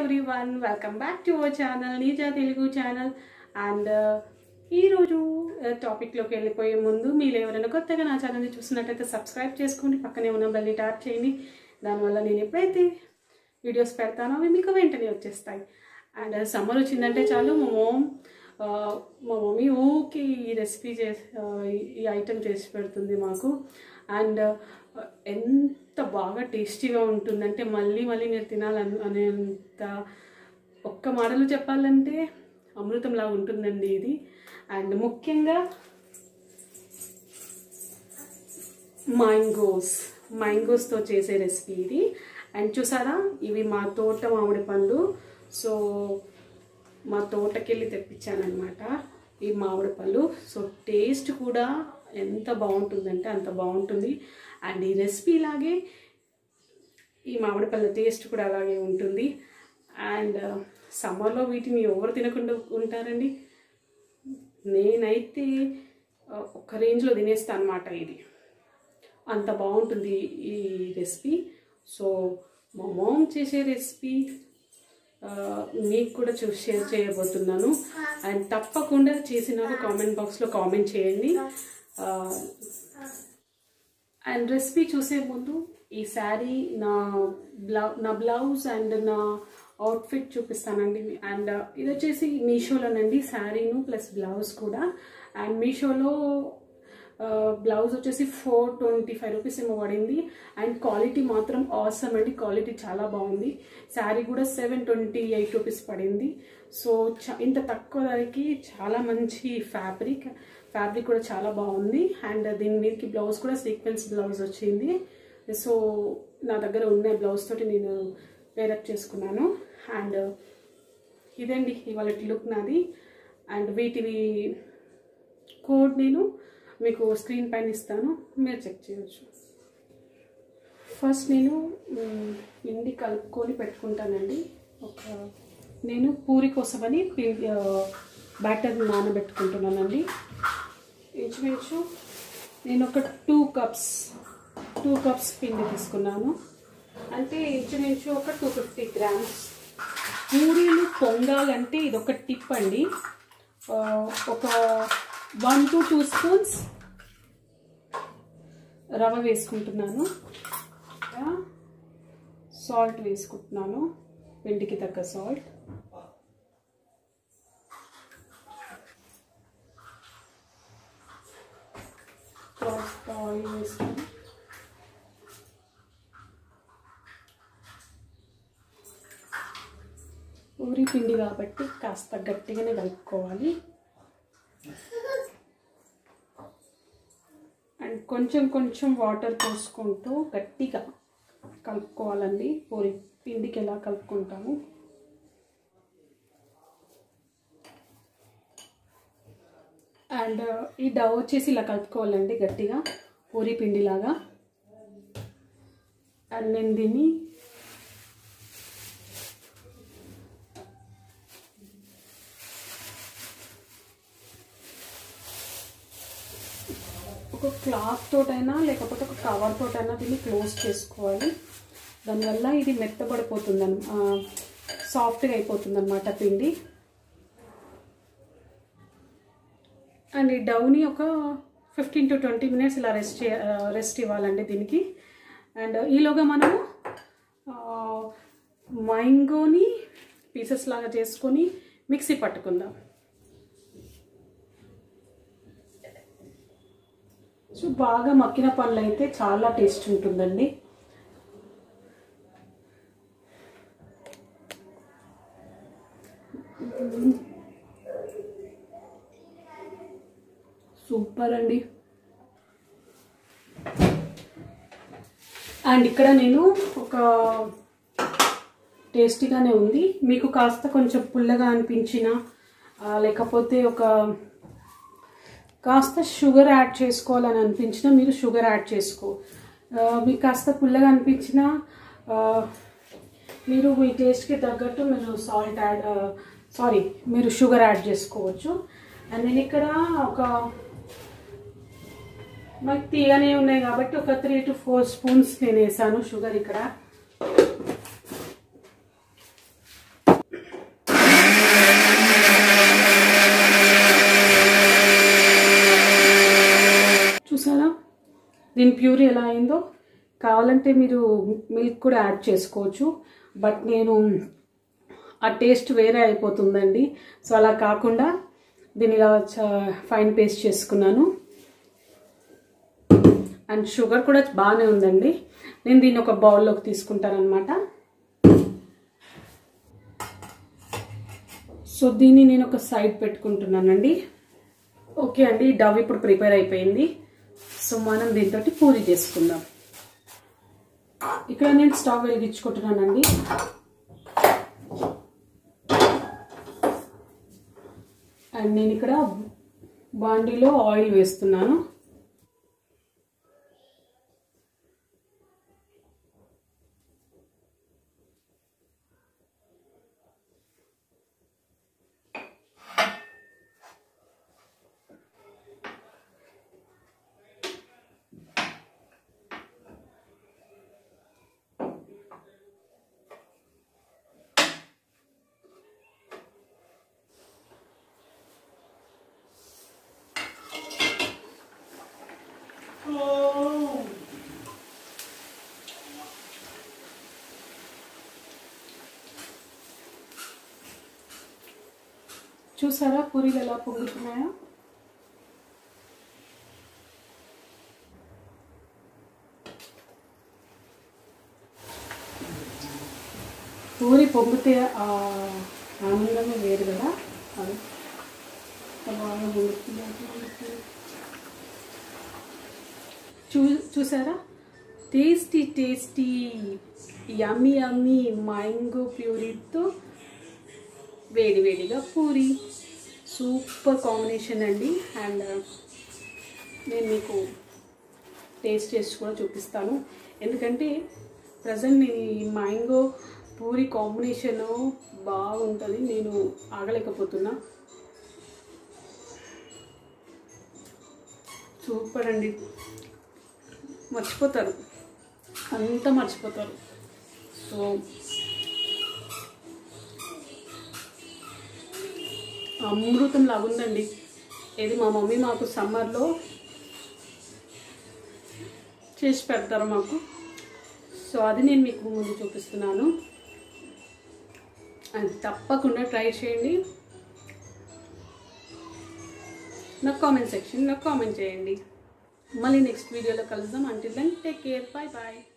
Every everyone welcome back to our channel నీజా Telugu channel and ఈరోజు టాపిక్లోకి వెళ్ళిపోయే ముందు మీరు ఎవరైనా కొత్తగా నా ఛానల్ని చూస్తున్నట్టయితే సబ్స్క్రైబ్ చేసుకోండి పక్కనే ఉన్న బెల్లి ట్యాప్ చేయండి దానివల్ల నేను ఎప్పుడైతే వీడియోస్ పెడతానో అవి మీకు వెంటనే వచ్చేస్తాయి అండ్ సమ్మర్ వచ్చిందంటే చాలు మా మోమ్ మా మమ్మీ ఊకి ఈ రెసిపీ చేసి ఆ, ఈ- ఈ ఐటెం చేసి పెడుతుంది మాకు అండ్ ఎంత బాగా టేస్టీగా ఉంటుందంటే మళ్ళీ మళ్ళీ మీరు తినాలని అనేంత ఒక్క మాటలు చెప్పాలంటే అమృతంలా ఉంటుందండి ఇది అండ్ ముఖ్యంగా మ్యాంగోస్ మ్యాంగోస్తో చేసే రెసిపీ ఇది అండ్ చూసారా ఇవి మా తోట మామిడి పండు సో మా తోటకెళ్ళి తెప్పించానమాట ఈ మామిడి పళ్ళు సో టేస్ట్ కూడా ఎంత బాగుంటుందంటే అంత బాగుంటుంది అండ్ ఈ రెసిపీ లాగే ఈ మామిడి పళ్ళ టేస్ట్ కూడా అలాగే ఉంటుంది అండ్ సమ్మర్లో వీటిని ఎవరు తినకుండా ఉంటారండి నేనైతే ఆ, ఒక రేంజ్లో తినేస్తాను అనమాట ఇది అంత బాగుంటుంది ఈ రెసిపీ సో మా మామ్ చేసే రెసిపీ ఆ, మీకు కూడా చూ షేర్ చేయబోతున్నాను అండ్ తప్పకుండా చేసినాక కామెంట్ బాక్స్లో కామెంట్ చేయండి ఆ, అండ్ రెసిపీ చూసే ముందు ఈ శారీ నా బ్లౌ నా బ్లౌజ్ అండ్ నా అవుట్ఫిట్ చూపిస్తానండి అండ్ ఇది వచ్చేసి మీషోలోనండి శారీను ప్లస్ బ్లౌజ్ కూడా అండ్ మీషోలో బ్లౌజ్ వచ్చేసి ఫోర్ ట్వంటీ ఫైవ్ రూపీస్ ఏమో పడింది అండ్ క్వాలిటీ మాత్రం ఆసమ్ అండి క్వాలిటీ చాలా బాగుంది శారీ కూడా సెవెన్ ట్వంటీ ఎయిట్ రూపీస్ పడింది సో చ- ఇంత తక్కువ ధరకి చాలా మంచి ఫ్యాబ్రిక్ ఫ్యాబ్రిక్ కూడా చాలా బాగుంది అండ్ దీని మీదకి బ్లౌజ్ కూడా సీక్వెన్స్ బ్లౌజ్ వచ్చింది సో నా దగ్గర ఉన్న బ్లౌజ్ తోటి నేను పేరప్ చేసుకున్నాను అండ్ ఇదండి ఇవాళ లుక్ నాది అండ్ వీటివి కోడ్ నేను మీకు స్క్రీన్ పైన ఇస్తాను మీరు చెక్ చేయొచ్చు ఫస్ట్ నేను మ్, పిండి కలుపుకొని పెట్టుకుంటానండి ఒక నేను పూరి కోసమని పిండి బ్యాటర్ నానబెట్టుకుంటున్నానండి ఇంచుమించు నేను ఒక టూ కప్స్ టూ కప్స్ పిండి తీసుకున్నాను అంటే ఇంచుమించు ఒక టూ ఫిఫ్టీ గ్రామ్స్ పూరీలు పొంగాలంటే ఇది ఒక టిప్ అండి ఆ, ఒక వన్ టు టూ స్పూన్స్ రవ వేసుకుంటున్నాను సాల్ట్ వేసుకుంటున్నాను పిండికి తగ్గ సాల్ట్ కాస్త ఆయిల్ వేసుకొని ఊరి పిండి కాబట్టి కాస్త గట్టిగానే కలుపుకోవాలి అండ్ కొంచెం కొంచెం వాటర్ పోసుకుంటూ గట్టిగా కలుపుకోవాలండి పూరి పిండికి ఎలా కలుపుకుంటాము అండ్ ఈ డవ్ వచ్చేసి ఇలా కలుపుకోవాలండి గట్టిగా పూరి పిండిలాగా అండ్ నేను దీన్ని ఒక క్లాత్ తోటైనా లేకపోతే ఒక కవర్ తోటైనా దీన్ని క్లోజ్ చేసుకోవాలి దానివల్ల ఇది మెత్తబడిపోతుంది సాఫ్ట్గా అయిపోతుంది అనమాట పిండి అండ్ ఈ డౌని ఒక ఫిఫ్టీన్ టు ట్వంటీ మినిట్స్ ఇలా రెస్ట్ చే రెస్ట్ ఇవ్వాలండి దీనికి అండ్ ఈలోగా మనము మైంగోని పీసెస్ లాగా చేసుకొని మిక్సీ పట్టుకుందాం సో బాగా మక్కిన పళ్ళు అయితే చాలా టేస్ట్ ఉంటుందండి సూపర్ అండి అండ్ ఇక్కడ నేను ఒక టేస్టీగానే ఉంది మీకు కాస్త కొంచెం పుల్లగా అనిపించిన ఆ, లేకపోతే ఒక కాస్త షుగర్ యాడ్ చేసుకోవాలని అనిపించినా మీరు షుగర్ యాడ్ చేసుకో ఆ, మీకు కాస్త పుల్లగా అనిపించినా ఆ, మీరు మీ టేస్ట్కి తగ్గట్టు మీరు సాల్ట్ యాడ్ సారీ మీరు షుగర్ యాడ్ చేసుకోవచ్చు అండ్ నేను ఇక్కడ ఒక మాకు తీయనే ఉన్నాయి కాబట్టి ఒక త్రీ టు ఫోర్ స్పూన్స్ నేను వేసాను షుగర్ ఇక్కడ దీని ప్యూరీ ఎలా అయిందో కావాలంటే మీరు మిల్క్ కూడా యాడ్ చేసుకోవచ్చు బట్ నేను ఆ టేస్ట్ వేరే అయిపోతుందండి సో అలా కాకుండా దీన్ని ఇలా ఫైన్ పేస్ట్ చేసుకున్నాను అండ్ షుగర్ కూడా బాగానే ఉందండి నేను దీన్ని ఒక బౌల్లోకి తీసుకుంటాను అనమాట సో దీన్ని నేను ఒక సైడ్ పెట్టుకుంటున్నానండి ఓకే అండి డవ్ ఇప్పుడు ప్రిపేర్ అయిపోయింది సో మనం దీంతో పూరి చేసుకుందాం ఇక్కడ నేను స్టవ్ వెలిగించుకుంటున్నానండి అండ్ నేను ఇక్కడ బాండీలో ఆయిల్ వేస్తున్నాను చూసారా పూరీలు ఎలా పొంగుతున్నాయో పూరి పొంగితే ఆ ఆనందమే వేరు కదా అది ఎంత బాగా పొంగుతుంది అట్లా పొంగుతుంది. చూ చూసారా tasty tasty yummy yummy mango ప్యూరీతో వేడి వేడిగా పూరి సూపర్ కాంబినేషన్ అండి అండ్ నేను మీకు టేస్ట్ చేసి కూడా చూపిస్తాను ఎందుకంటే ప్రజెంట్ నేను ఈ మ్యాంగో పూరి కాంబినేషన్ బాగుంటుంది నేను ఆగలేకపోతున్నా సూపర్ అండి మర్చిపోతారు అంతా మర్చిపోతారు సో అమృతం లాగుందండి ఇది మా మమ్మీ మాకు సమ్మర్లో చేసి పెడతారు మాకు సో అది నేను మీకు ముందు చూపిస్తున్నాను అది తప్పకుండా ట్రై చేయండి నాకు కామెంట్ సెక్షన్ నాకు కామెంట్ చేయండి మళ్ళీ నెక్స్ట్ వీడియోలో కలుద్దాం until then take care bye bye